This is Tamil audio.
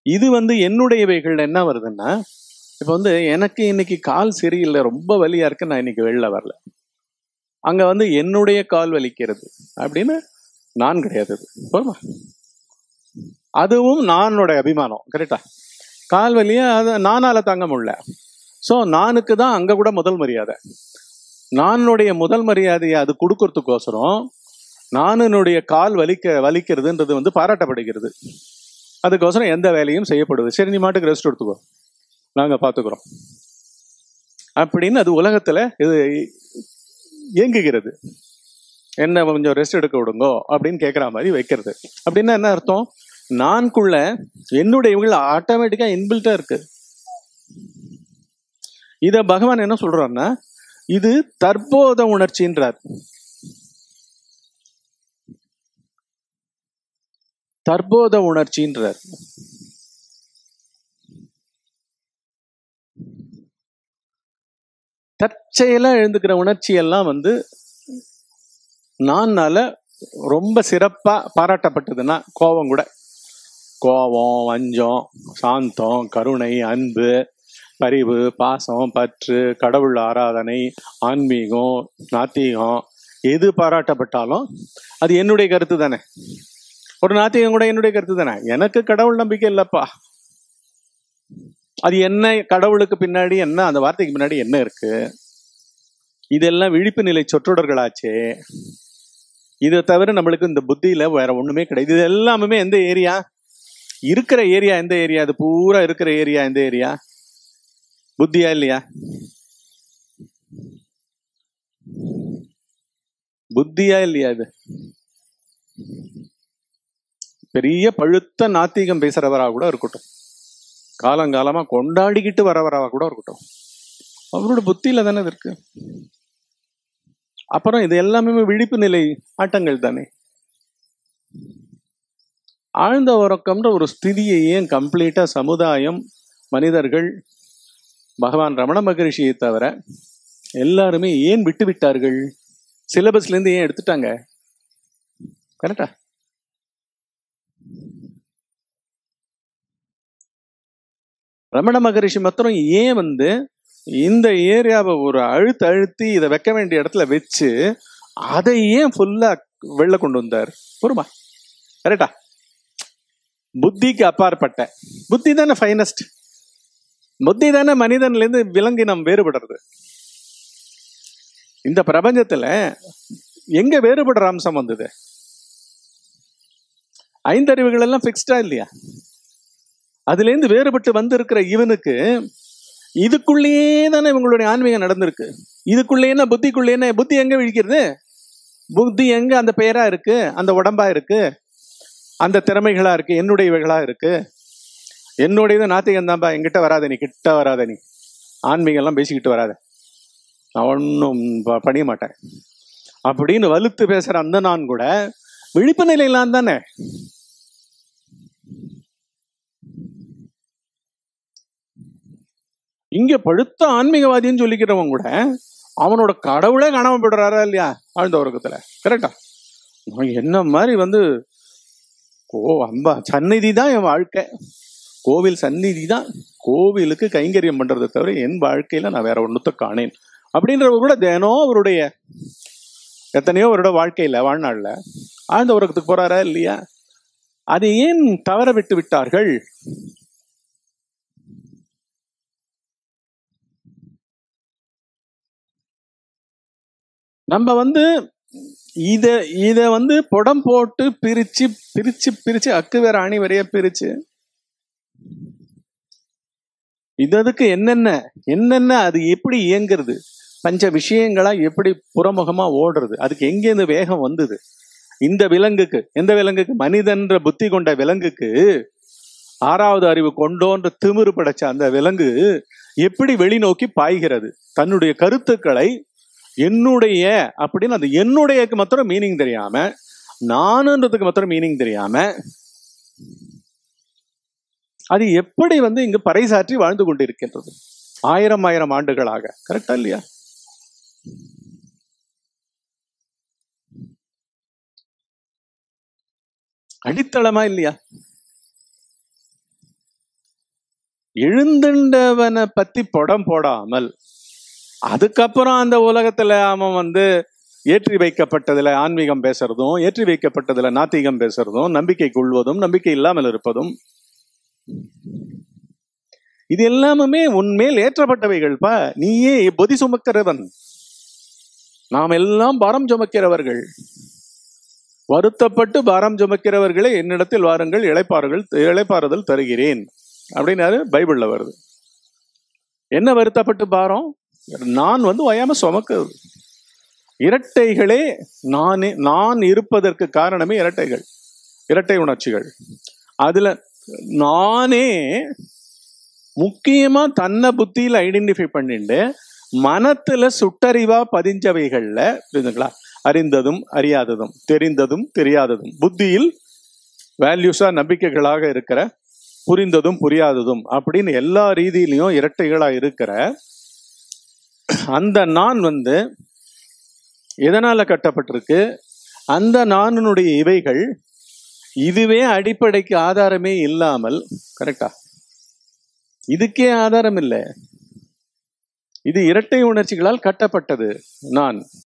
இது வந்து என்னுடையவைகள் என்ன வருதுன்னா இப்ப வந்து எனக்கு இன்னைக்கு கால் சரியில்லை ரொம்ப வலியா இருக்கு நான் இன்னைக்கு வெளில வரல அங்க வந்து என்னுடைய கால் வலிக்கிறது அப்படின்னு நான் கிடையாது அது. போதுமா அதுவும் நானோட அபிமானம் கரெக்டா கால் வலியை அது நானால தாங்க முடியல ஸோ நானுக்கு தான் அங்க கூட முதல் மரியாதை நானுடைய முதல் மரியாதையை அது கொடுக்கறதுக்கோசரம் நானுனுடைய கால் வலிக்க வலிக்கிறதுன்றது வந்து பாராட்டப்படுகிறது அதுக்கோசரம் எந்த வேலையும் செய்யப்படுது சரி நீ மாட்டுக்கு ரெஸ்ட் எடுத்துக்கோ நாங்க பாத்துக்கிறோம் அப்படின்னு அது உலகத்துல இது இயங்குகிறது என்ன கொஞ்சம் ரெஸ்ட் எடுக்க விடுங்கோ அப்படின்னு கேட்குற மாதிரி வைக்கிறது அப்படின்னா என்ன அர்த்தம் நான்குள்ள என்னுடைய இவங்கள ஆட்டோமேட்டிக்கா இன்பில்ட்டா இருக்கு இத பகவான் என்ன சொல்றாருன்னா இது தற்போத உணர்ச்சின்றார் தற்போத உணர்ச்சின்றார் தற்செயலா எழுந்துக்கிற உணர்ச்சி எல்லாம் வந்து நான்னால ரொம்ப சிறப்பா பாராட்டப்பட்டதுன்னா கோபம் கூட கோபம் வஞ்சம் சாந்தம் கருணை அன்பு பரிவு பாசம் பற்று கடவுள் ஆராதனை ஆன்மீகம் நாத்திகம் எது பாராட்டப்பட்டாலும் அது என்னுடைய கருத்து தானே ஒரு நாத்திகம் கூட என்னுடைய கருத்து தானே எனக்கு கடவுள் நம்பிக்கை இல்லப்பா அது என்ன கடவுளுக்கு பின்னாடி என்ன அந்த வார்த்தைக்கு பின்னாடி என்ன இருக்கு இதெல்லாம் விழிப்பு நிலை சொற்றொடர்களாச்சே இதை தவிர நம்மளுக்கு இந்த புத்தியில வேற ஒண்ணுமே கிடையாது இது எல்லாமே எந்த ஏரியா இருக்கிற ஏரியா எந்த ஏரியா அது பூரா இருக்கிற ஏரியா எந்த ஏரியா புத்தியா இல்லையா புத்தியா இல்லையா இது பெரிய பழுத்த நாத்திகம் பேசுறவரா கூட இருக்கட்டும் காலங்காலமா கொண்டாடிக்கிட்டு வரவரா கூட இருக்கட்டும் அவரோட புத்தியில தானே இது இருக்கு அப்புறம் இது எல்லாமே விழிப்பு நிலை ஆட்டங்கள் தானே ஆழ்ந்த உறக்கம்ன்ற ஒரு ஸ்திதியை ஏன் கம்ப்ளீட்டா சமுதாயம் மனிதர்கள் பகவான் ரமண மகரிஷியை தவிர எல்லாருமே ஏன் விட்டு விட்டார்கள் சிலபஸ்ல இருந்து ஏன் எடுத்துட்டாங்க கரெக்டா ரமண மகரிஷி மாத்திரம் ஏன் வந்து இந்த ஏரியாவை ஒரு அழுத்து அழுத்தி இதை வைக்க வேண்டிய இடத்துல வச்சு அதை ஏன் ஃபுல்லா வெளில கொண்டு வந்தார் பொறுமா கரெக்டா புத்திக்கு அப்பாற்பட்ட புத்தி தானே ஃபைனஸ்ட் புத்தி தானே மனிதன்ல இருந்து விலங்கினம் வேறுபடுறது இந்த பிரபஞ்சத்துல எங்க வேறுபடுற அம்சம் வந்தது ஐந்தறிவுகள் எல்லாம் பிக்ஸ்டா இல்லையா அதுல இருந்து வேறுபட்டு வந்திருக்கிற இவனுக்கு இதுக்குள்ளேயே தானே இவங்களுடைய ஆன்மீகம் நடந்திருக்கு இதுக்குள்ளேயே புத்திக்குள்ளேயே புத்தி எங்க விழிக்கிறது புத்தி எங்க அந்த பெயரா இருக்கு அந்த உடம்பா இருக்கு அந்த திறமைகளா இருக்கு என்னுடையவைகளா இருக்கு என்னுடையது நாத்திகம் தான்பா என்கிட்ட வராத நீ கிட்ட வராத நீ ஆன்மீகம் எல்லாம் பேசிக்கிட்டு வராத நான் ஒன்றும் பண்ணிய மாட்டேன் அப்படின்னு வலுத்து பேசுற அந்த நான் கூட விழிப்பு நிலையிலாம் தானே இங்க பழுத்த ஆன்மீகவாதின்னு சொல்லிக்கிறவன் கூட அவனோட கடவுளே காணாம போடுறாரா இல்லையா ஆழ்ந்த உறக்கத்துல கரெக்டா என்ன மாதிரி வந்து ஓ அம்பா சந்நிதி தான் என் வாழ்க்கை கோவில் சந்நிதி தான் கோவிலுக்கு கைங்கரியம் பண்றதை தவிர என் வாழ்க்கையில நான் வேற ஒண்ணுத்த காணேன் அப்படின்றவ கூட தினம் அவருடைய எத்தனையோ அவரோட வாழ்க்கையில வாழ்நாள்ல ஆழ்ந்த உறக்கத்துக்கு போறாரா இல்லையா அதை ஏன் தவற விட்டு விட்டார்கள் நம்ம வந்து இத இத வந்து புடம் போட்டு பிரிச்சு பிரிச்சு பிரிச்சு அக்கு வேற அணி வரைய பிரிச்சு இததுக்கு என்னென்ன என்னென்ன அது எப்படி இயங்குறது பஞ்ச விஷயங்களா எப்படி புறமுகமா ஓடுறது அதுக்கு எங்கேருந்து வேகம் வந்தது இந்த விலங்குக்கு எந்த விலங்குக்கு மனிதன்ற புத்தி கொண்ட விலங்குக்கு ஆறாவது அறிவு கொண்டோன்ற திமிரு படைச்ச அந்த விலங்கு எப்படி வெளிநோக்கி பாய்கிறது தன்னுடைய கருத்துக்களை என்னுடைய அப்படின்னு அந்த என்னுடையக்கு மாத்திரம் மீனிங் தெரியாம நானுன்றதுக்கு மாத்திரம் மீனிங் தெரியாம அது எப்படி வந்து இங்கு பறைசாற்றி வாழ்ந்து கொண்டிருக்கின்றது ஆயிரம் ஆயிரம் ஆண்டுகளாக கரெக்டா இல்லையா அடித்தளமா இல்லையா எழுந்துண்டவனை பத்தி படம் போடாமல் அதுக்கப்புறம் அந்த உலகத்துல அவன் வந்து ஏற்றி வைக்கப்பட்டதுல ஆன்மீகம் பேசுறதும் ஏற்றி வைக்கப்பட்டதுல நாத்திகம் பேசுறதும் நம்பிக்கை கொள்வதும் நம்பிக்கை இல்லாமல் இருப்பதும் இது எல்லாமுமே உன்மேல் ஏற்றப்பட்டவைகள்ப்பா நீயே பொதி சுமக்கிறவன் நாம் எல்லாம் பாரம் சுமக்கிறவர்கள் வருத்தப்பட்டு பாரம் சுமக்கிறவர்களே என்னிடத்தில் வாருங்கள் இளைப்பாறுகள் இளைப்பாறுதல் தருகிறேன் அப்படின்னாரு பைபிள்ல வருது என்ன வருத்தப்பட்டு பாரம் நான் வந்து வயாம சுமக்குது இரட்டைகளே நானே நான் இருப்பதற்கு காரணமே இரட்டைகள் இரட்டை உணர்ச்சிகள் அதுல நானே முக்கியமா தன்னை புத்தியில ஐடென்டிஃபை பண்ணிட்டு மனத்துல சுட்டறிவா பதிஞ்சவைகள்ல புரியுதுங்களா அறிந்ததும் அறியாததும் தெரிந்ததும் தெரியாததும் புத்தியில் வேல்யூஸா நம்பிக்கைகளாக இருக்கிற புரிந்ததும் புரியாததும் அப்படின்னு எல்லா ரீதியிலையும் இரட்டைகளா இருக்கிற அந்த நான் வந்து எதனால கட்டப்பட்டிருக்கு அந்த நானுடைய இவைகள் இதுவே அடிப்படைக்கு ஆதாரமே இல்லாமல் கரெக்டா இதுக்கே ஆதாரம் இல்லை இது இரட்டை உணர்ச்சிகளால் கட்டப்பட்டது நான்